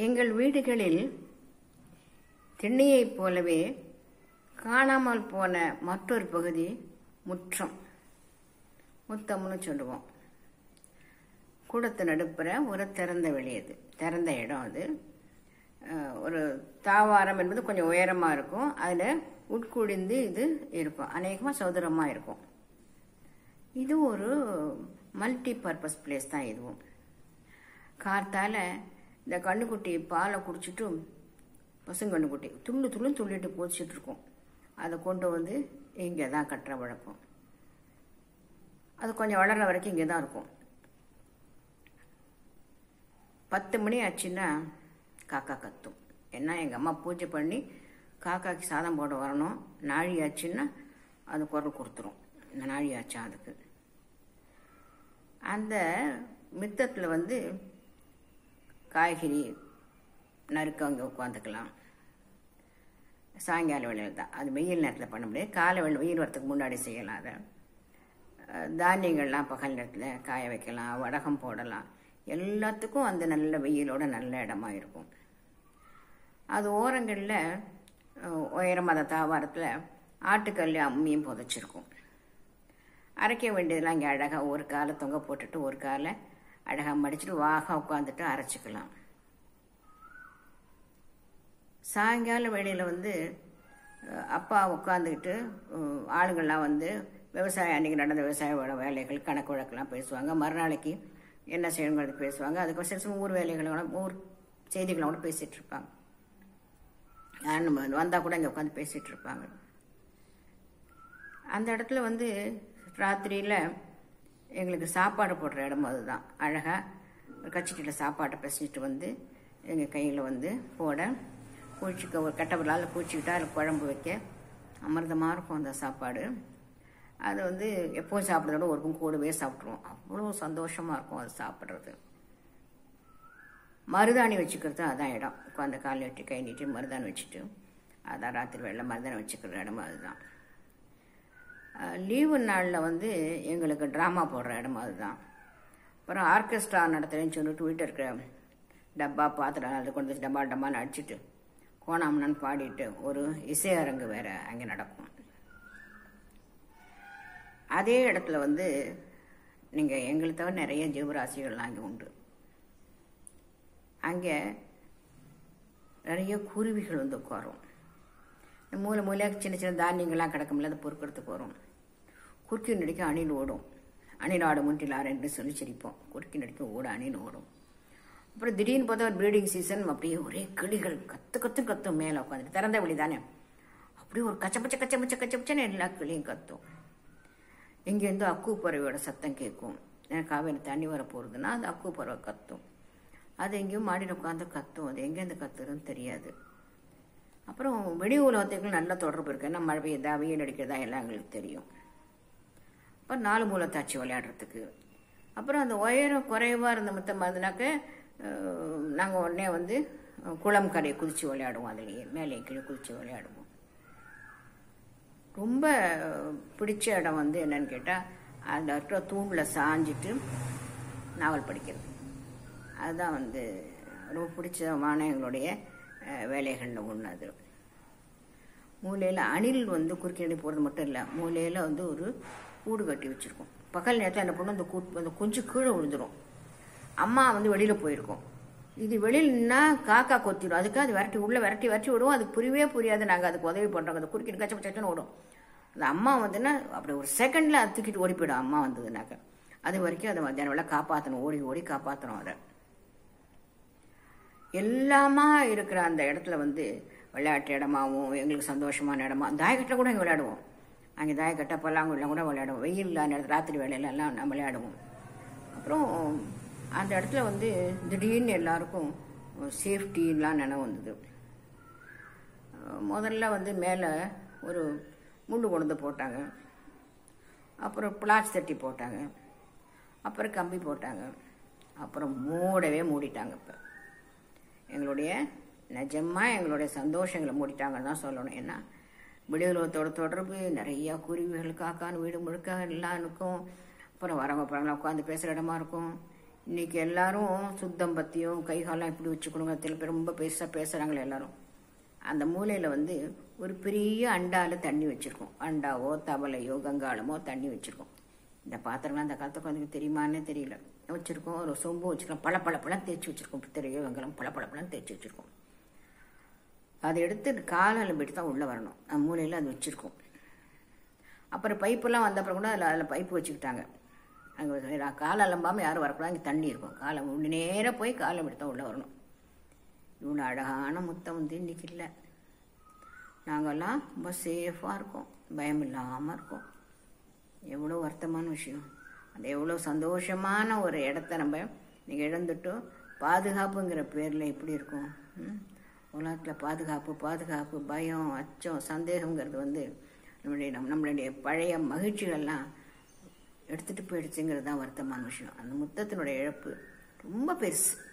எங்கள் வீடுகளில் திண்ணையைப் போலவே காணாமல் போன மற்றொரு பகுதி முற்றம் முத்தம்னு சொல்லுவோம் கூடத்து நடுப்புற ஒரு திறந்த வெளி அது திறந்த இடம் அது அஹ், ஒரு தாவாரம் என்பது கொஞ்சம் உயரமாக இருக்கும் அதில் உட்குடிந்து இது இருக்கும் அநேகமாக சதுரமாக இருக்கும் இது ஒரு மல்டி பர்பஸ் பிளேஸ் தான் இதுவும் கார்த்தால இந்த கண்ணுக்குட்டி பாலை குடிச்சிட்டு பசுங்கண்ணுக்குட்டி துள்ளு துள்ளுன்னு துள்ளிட்டு போச்சிட்டு இருக்கும் அதை கொண்டு வந்து இங்கே தான் கட்டுற வழக்கம் அது கொஞ்சம் வளர்ற வரைக்கும் இங்கே தான் இருக்கும் பத்து மணி ஆச்சுன்னா காக்கா கத்தும் ஏன்னா எங்கள் அம்மா பூஜை பண்ணி காக்காக்கு சாதம் போட வரணும் நாழி ஆச்சுன்னா அது குரல் கொடுத்துரும் இந்த நாழி ஆச்சா அதுக்கு அந்த மித்தத்தில் வந்து காய்கறி நறுக்க அங்கே உட்காந்துக்கலாம் சாயங்கால வேளையில் தான் அது வெயில் நேரத்தில் பண்ண முடியாது காலை வேளை வெயில் வரத்துக்கு முன்னாடி செய்யலாம் அதை அஹ் தானியங்கள்லாம் பகல் நேரத்தில் காய வைக்கலாம் வடகம் போடலாம் எல்லாத்துக்கும் அந்த நல்ல வெயிலோட நல்ல இடமா இருக்கும் அது ஓரங்களில் உயரம் அந்த தாவாரத்தில் ஆட்டுக்கல் அம்மியும் புதைச்சிருக்கும் அரைக்க வேண்டியதெல்லாம் இங்கே அழகாக ஒரு காலை தொங்க போட்டுட்டு ஒரு காலை அழகாக மடிச்சுட்டு வாக உட்காந்துட்டு அரைச்சிக்கலாம் சாயங்கால வேளையில் வந்து அஹ், அப்பா உட்காந்துக்கிட்டு அஹ், ஆளுங்கள்லாம் வந்து விவசாயம் அன்றைக்கி நடந்த விவசாய வேலை- வேலைகள் கணக்கு வழக்கெல்லாம் பேசுவாங்க மறுநாளைக்கு என்ன செய்யணுங்கிறது பேசுவாங்க அதுக்கு சில சமயம் ஊர் வேலைகளோட ஊர் செய்திகளோட பேசிகிட்டு இருப்பாங்க யாரும் வந்தால் கூட இங்கே உட்காந்து பேசிகிட்டு இருப்பாங்க அந்த இடத்துல வந்து ராத்திரியில் எங்களுக்கு சாப்பாடு போடுற இடம் அதுதான் அழகாக கச்சிக்கிட்ட சாப்பாட்டை பிசைஞ்சிட்டு வந்து எங்கள் கையில் வந்து போட குளிச்சுக்க ஒரு கட்டவரால் குளிச்சுக்கிட்டா அதில் குழம்பு வைக்க அமிர்தமாக இருக்கும் அந்த சாப்பாடு அது வந்து எப்போவும் சாப்பிட்றதோட ஒருக்கும் கூடவே சாப்பிட்ருவோம் அவ்வளோ சந்தோஷமாக இருக்கும் அது சாப்பிட்றது மருதாணி வச்சுக்கிறது அதான் இடம் உட்காந்து கால் வெட்டி கை நீட்டி மருதாணி வச்சுட்டு அதான் ராத்திரி வேலை மருதாணி வச்சுக்கிற இடம் அதுதான் லீவு நாளில் வந்து எங்களுக்கு ட்ராமா போடுற இடம் அதுதான் அப்புறம் ஆர்கெஸ்ட்ரா நடத்துகிறேன்னு சொல்லிட்டு வீட்டில் இருக்கிற டப்பா பாத்திரம் அதை கொண்டு வந்து டப்பா டப்பான்னு அடிச்சுட்டு கோணாமனான்னு பாடிட்டு ஒரு இசை அரங்கு வேற அங்கே நடக்கும் அதே இடத்துல வந்து நீங்கள் எங்களை தவிர நிறைய ஜீவராசிகள்லாம் அங்கே உண்டு அங்கே நிறைய குருவிகள் வந்து உட்காரும் மூலை மூலையாக சின்ன சின்ன தானியங்கள்லாம் கிடக்கும்ல அதை பொறுக்கிறதுக்கு வரும் குறுக்கி நடிக்க அணில் ஓடும் அணில் ஆடு முன்றில் ஆரண்டு சொல்லி சிரிப்போம் குறுக்கி நடிக்க ஓட அணில் ஓடும் அப்புறம் திடீர்னு பார்த்தா ஒரு ப்ரீடிங் சீசன் அப்படியே ஒரே கிளிகள் கத்து கத்து கத்தும் மேலே உட்காந்துட்டு திறந்த வழி தானே அப்படியே ஒரு கச்சப்பச்ச கச்சப்பச்ச கச்சப்பச்சன்னு எல்லா கிளியும் கத்தும் இங்கேருந்து அக்கு பறவையோட சத்தம் கேட்கும் ஏன்னா காவேரி தண்ணி வர போகிறதுனா அது அக்கு பறவை கத்தும் அது எங்கேயும் மாடியில் உட்காந்து கத்தும் அது எங்கேருந்து கத்துறதுன்னு தெரியாது அப்புறம் வெளி உலகத்துக்கு நல்ல தொடர்பு இருக்கு ஏன்னா மழை பெய்யுதா வெயில் அடிக்கிறதா எல்லாம் எங்களுக்கு தெரியும் அப்புறம் நாலு மூலத்தாச்சி விளையாடுறதுக்கு அப்புறம் அந்த உயரம் குறைவாக இருந்த மொத்தம் இருந்தனாக்க நாங்கள் உடனே வந்து அஹ், குளம் கரையை குதித்து விளையாடுவோம் அதுலேயே மேலே கீழே குதித்து விளையாடுவோம் ரொம்ப பிடிச்ச இடம் வந்து என்னன்னு கேட்டால் அந்த இருக்கிற தூணில் சாஞ்சிட்டு நாவல் படிக்கிறது அதுதான் வந்து ரொம்ப பிடிச்சமான எங்களுடைய அஹ், வேலைகளில் ஒன்று அது மூலையில் அணில் வந்து குறுக்கினடி போகிறது மட்டும் இல்லை மூலையில் வந்து ஒரு கூடு கட்டி வச்சுருக்கோம் பகல் நேரத்தில் என்ன பண்ணும் அந்த கூ அந்த குஞ்சு கீழே விழுந்துரும் அம்மா வந்து வெளியில் போயிருக்கோம் இது வெளியில் நின்னா காக்கா கொத்திடும் அதுக்கு அது விரட்டி உள்ளே விரட்டி விரட்டி விடுவோம் அதுக்கு புரியவே புரியாது நாங்கள் அதுக்கு உதவி பண்ணுறோம் அந்த குறுக்கிட்டு கச்ச சச்சன்னு ஓடும் அந்த அம்மா வந்துன்னா அப்படி ஒரு செகண்டில் அது தூக்கிட்டு ஓடி போயிடும் அம்மா வந்ததுனாக்க அது வரைக்கும் அதை மத்தியானம் வேலை காப்பாற்றணும் ஓடி ஓடி காப்பாற்றணும் அதை எல்லாமா இருக்கிற அந்த இடத்துல வந்து விளையாட்டு இடமாவும் எங்களுக்கு சந்தோஷமான இடமா தாயக்கட்டில் கூட இங்கே விளையாடுவோம் அங்கே தாயக்கட்டை பல்லாங்குழிலாம் கூட விளையாடுவோம் வெயில் நேரத்தில் ராத்திரி வேலையில எல்லாம் நம்ம விளையாடுவோம் அப்புறம் அந்த இடத்துல வந்து திடீர்னு எல்லாருக்கும் சேஃப்டிலாம் நினைவு வந்தது அஹ் முதல்ல வந்து மேலே ஒரு முள்ளு கொண்டு வந்து போட்டாங்க அப்புறம் பிளாச் தட்டி போட்டாங்க அப்புறம் கம்பி போட்டாங்க அப்புறம் மூடவே மூடிட்டாங்க இப்போ எங்களுடைய நிஜமாக எங்களுடைய சந்தோஷங்களை மூடிட்டாங்கன்னு தான் சொல்லணும் ஏன்னா வெளியுலகத்தோட தொடர்பு நிறையா குருவிகள் காக்கான்னு வீடு முழுக்க எல்லாம் இருக்கும் அப்புறம் வரவங்க போகிறவங்களாம் உட்காந்து பேசுகிற இடமா இருக்கும் இன்னைக்கு எல்லாரும் சுத்தம் பற்றியும் கை காலம் இப்படி வச்சுக்கணுங்க சில பேர் ரொம்ப பெருசாக பேசுகிறாங்களே எல்லாரும் அந்த மூலையில் வந்து ஒரு பெரிய அண்டாவில் தண்ணி வச்சுருக்கோம் அண்டாவோ தவளையோ கங்காளமோ தண்ணி வச்சுருக்கோம் இந்த பாத்திரம்லாம் அந்த காலத்து குழந்தைக்கு தெரியுமான்னே தெரியல வச்சுருக்கோம் ஒரு சொம்பு வச்சுருக்கோம் பல பல பழம் தேய்ச்சி வச்சுருக்கோம் பித்தரையோ வெங்கலம் பல பல பழம் தேய்ச்சி வச்சுருக்கோம் அதை எடுத்து காலில் போயிட்டு தான் உள்ளே வரணும் அந்த மூலையில் அது வச்சுருக்கோம் அப்புறம் பைப்பெல்லாம் வந்த அப்புறம் கூட அதில் அதில் பைப்பு வச்சுக்கிட்டாங்க அங்கே காலை அலம்பாமல் யாரும் வரக்கூடாது அங்கே தண்ணி இருக்கும் காலை உள்ள நேராக போய் காலை எடுத்து தான் உள்ளே வரணும் இவ்வளோ அழகான முத்தம் வந்து இன்றைக்கி இல்லை நாங்கள்லாம் ரொம்ப சேஃபாக இருக்கோம் பயம் இல்லாமல் இருக்கோம் எவ்வளோ வருத்தமான விஷயம் அது எவ்வளோ சந்தோஷமான ஒரு இடத்த நம்ம நீங்கள் இழந்துட்டோம் பாதுகாப்புங்கிற பேரில் எப்படி இருக்கும் ம்? உலகத்தில் பாதுகாப்பு பாதுகாப்பு பயம் அச்சம் சந்தேகங்கிறது வந்து நம்மளுடைய நம் நம்மளுடைய பழைய மகிழ்ச்சிகள்லாம் எடுத்துகிட்டு போயிடுச்சுங்கிறது தான் வருத்தமான விஷயம் அந்த முத்தத்தினுடைய இழப்பு ரொம்ப பெருசு